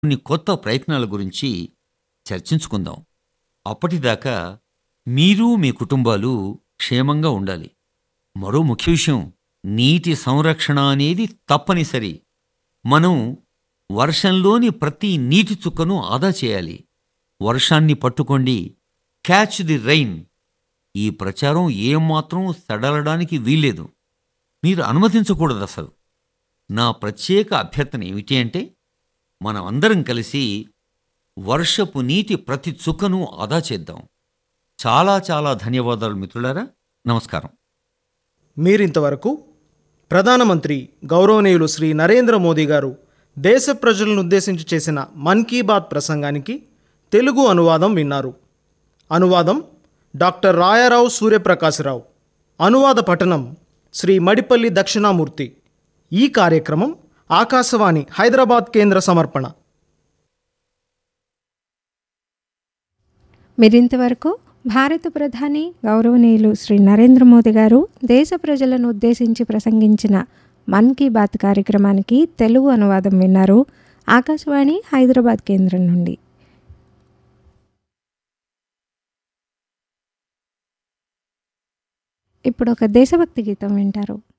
కొన్ని కొత్త ప్రయత్నాల గురించి చర్చించుకుందాం అప్పటిదాకా మీరు మీ కుటుంబాలు క్షేమంగా ఉండాలి మరో ముఖ్య విషయం నీటి సంరక్షణ అనేది తప్పనిసరి మనం వర్షంలోని ప్రతి నీటి చుక్కను ఆదా చేయాలి వర్షాన్ని పట్టుకోండి క్యాచ్ ది రైన్ ఈ ప్రచారం ఏమాత్రం సడలడానికి వీల్లేదు మీరు అనుమతించకూడదు అసలు నా ప్రత్యేక అభ్యర్థన ఏమిటి అంటే మనం అందరం కలిసి వర్షపు నీటి ప్రతి చుక్కను ఆదా చేద్దాం చాలా చాలా ధన్యవాదాలు మిత్రులారా నమస్కారం మీరింతవరకు ప్రధానమంత్రి గౌరవనీయులు శ్రీ నరేంద్ర మోదీ గారు దేశ ప్రజలను ఉద్దేశించి చేసిన మన్ కీ బాత్ ప్రసంగానికి తెలుగు అనువాదం విన్నారు అనువాదం డాక్టర్ రాయారావు సూర్యప్రకాశరావు అనువాద పఠనం శ్రీ మడిపల్లి దక్షిణామూర్తి ఈ కార్యక్రమం ఆకాశవాణి హైదరాబాద్ కేంద్ర సమర్పణ మీరింతవరకు భారత ప్రధాని గౌరవనీయులు శ్రీ నరేంద్ర మోదీ గారు దేశ ప్రజలను ఉద్దేశించి ప్రసంగించిన మన్ కీ బాత్ కార్యక్రమానికి తెలుగు అనువాదం విన్నారు ఆకాశవాణి హైదరాబాద్ కేంద్రం నుండి ఇప్పుడు ఒక దేశభక్తి గీతం వింటారు